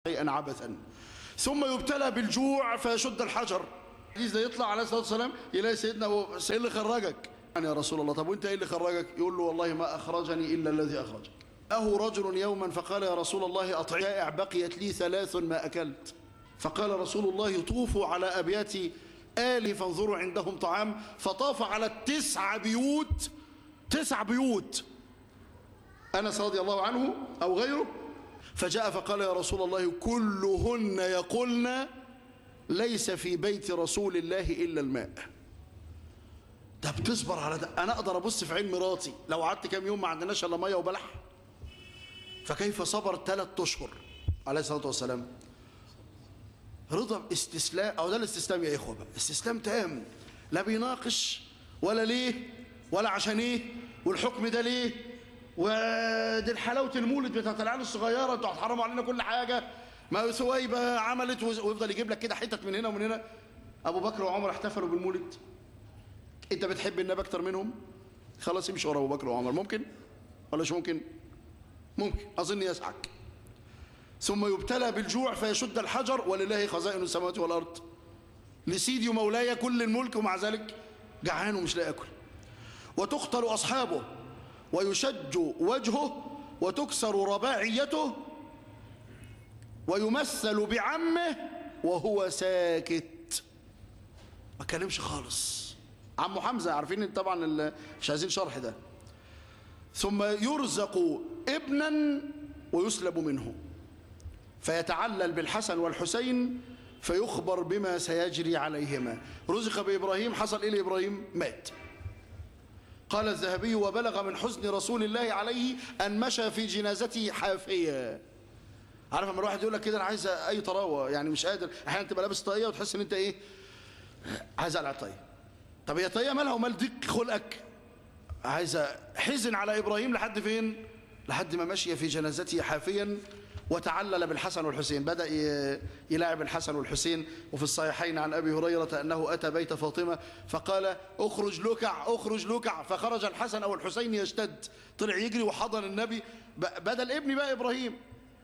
شيئا عبثا ثم يبتلى بالجوع فيشد الحجر الحديث ده يطلع عليه الصلاه والسلام يلاقي سيدنا ابو ايه اللي خرجك يعني يا رسول الله طب وانت ايه اللي خرجك يقول له والله ما اخرجني الا الذي اخرجك أه رجل يوما فقال يا رسول الله أطعيائع بقيت لي ثلاث ما أكلت فقال رسول الله طوفوا على أبيات آلي فانظروا عندهم طعام فطاف على التسع بيوت تسع بيوت أنس رضي الله عنه أو غيره فجاء فقال يا رسول الله كلهن يقولن ليس في بيت رسول الله إلا الماء ده بتصبر على ده أنا أقدر أبص في عين مراتي لو قعدت كام يوم ما عندناش إلا مية وبلح فكيف صبر ثلاث أشهر عليه الصلاة والسلام رضا استسلام أو ده الاستسلام يا إخوة بقى استسلام تام لا بيناقش ولا ليه ولا عشان إيه والحكم ده ليه ودي حلاوة المولد بتاعت العيال الصغيرة انتوا هتحرموا علينا كل حاجة ما سويبة عملت ويفضل يجيب لك كده حتت من هنا ومن هنا أبو بكر وعمر احتفلوا بالمولد أنت بتحب النبي أكتر منهم خلاص امشي ورا أبو بكر وعمر ممكن ولا مش ممكن ممكن أظن يسعك ثم يبتلى بالجوع فيشد الحجر ولله خزائن السماوات والأرض لسيدي ومولاي كل الملك ومع ذلك جعان ومش لاقي ياكل وتقتل أصحابه ويشج وجهه وتكسر رباعيته ويمثل بعمه وهو ساكت ما كلمش خالص عمه حمزة عارفين طبعا مش عايزين شرح ده ثم يرزق ابنا ويسلب منه فيتعلل بالحسن والحسين فيخبر بما سيجري عليهما رزق بإبراهيم حصل إيه لإبراهيم مات قال الذهبي وبلغ من حزن رسول الله عليه أن مشى في جنازته حافية عارف لما الواحد يقول لك كده أنا عايز أي طراوة يعني مش قادر أحيانا تبقى لابس طاقية وتحس إن أنت إيه عايز أقلع طاقية طب هي طاقية مالها ومال ديك خلقك عايز حزن على إبراهيم لحد فين لحد ما مشي في جنازته حافيا وتعلل بالحسن والحسين بدأ يلاعب الحسن والحسين وفي الصحيحين عن أبي هريرة أنه أتى بيت فاطمة فقال أخرج لكع أخرج لكع فخرج الحسن أو الحسين يشتد طلع يجري وحضن النبي بدل ابني بقى إبراهيم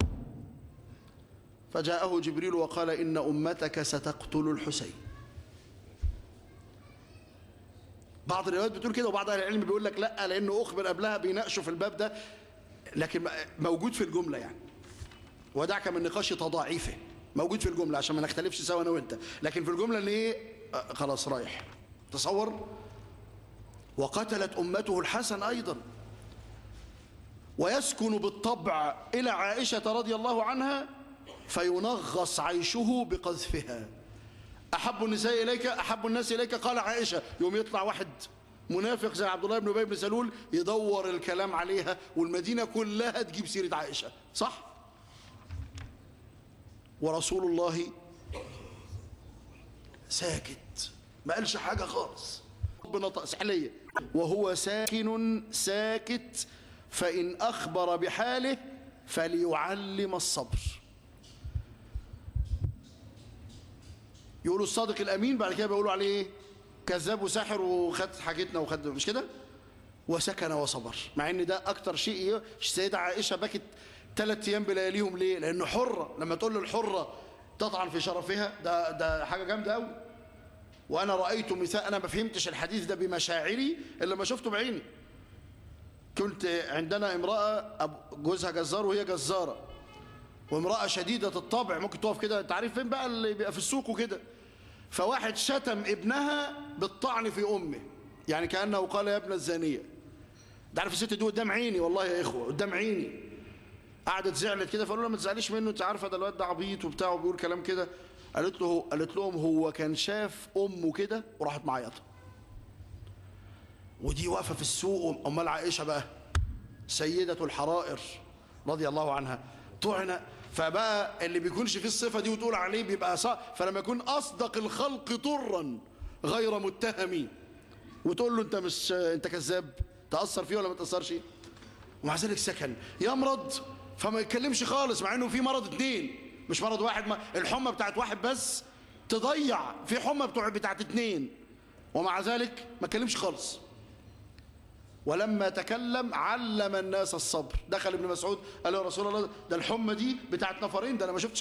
فجاءه جبريل وقال إن أمتك ستقتل الحسين بعض الروايات بتقول كده وبعض أهل العلم بيقول لك لا لأنه أخبر قبلها بيناقشوا في الباب ده لكن موجود في الجملة يعني ودعك من نقاش تضاعيفه موجود في الجملة عشان ما نختلفش سوا أنا وأنت لكن في الجملة اللي إيه آه خلاص رايح تصور وقتلت أمته الحسن أيضا ويسكن بالطبع إلى عائشة رضي الله عنها فينغص عيشه بقذفها أحب النساء إليك أحب الناس إليك قال عائشة يوم يطلع واحد منافق زي عبد الله بن أبي بن سلول يدور الكلام عليها والمدينة كلها تجيب سيرة عائشة صح؟ ورسول الله ساكت ما قالش حاجة خالص بنطق سحلية وهو ساكن ساكت فإن أخبر بحاله فليعلم الصبر يقولوا الصادق الأمين بعد كده بيقولوا عليه كذاب وساحر وخد حاجتنا وخد مش كده وسكن وصبر مع ان ده اكتر شيء السيدة عائشة بكت ثلاث ايام بلياليهم ليه لانه حرة لما تقول للحرة تطعن في شرفها ده ده حاجة جامدة قوي وانا رأيت مثال انا ما فهمتش الحديث ده بمشاعري الا ما شفته بعيني كنت عندنا امرأة جوزها جزار وهي جزارة وامرأة شديدة الطبع ممكن تقف كده انت عارف فين بقى اللي بيبقى في السوق وكده فواحد شتم ابنها بالطعن في امه يعني كأنه قال يا ابن الزانية ده عارف الست دي قدام عيني والله يا اخوة قدام عيني قعدت زعلت كده فقالوا لها ما تزعليش منه انت عارفه ده الواد ده عبيط وبتاع وبيقول كلام كده قالت له قالت لهم هو كان شاف امه كده وراحت معيطه ودي واقفه في السوق امال عائشه بقى سيده الحرائر رضي الله عنها طعن فبقى اللي بيكونش فيه الصفه دي وتقول عليه بيبقى صح فلما يكون اصدق الخلق طرا غير متهم وتقول له انت مش انت كذاب تاثر فيه ولا ما تاثرش ومع ذلك سكن يمرض فما يتكلمش خالص مع انه في مرض اتنين مش مرض واحد ما الحمى بتاعت واحد بس تضيع في حمى بتوع بتاعت اتنين ومع ذلك ما اتكلمش خالص ولما تكلم علم الناس الصبر دخل ابن مسعود قال يا رسول الله ده الحمى دي بتاعت نفرين ده انا ما شفتش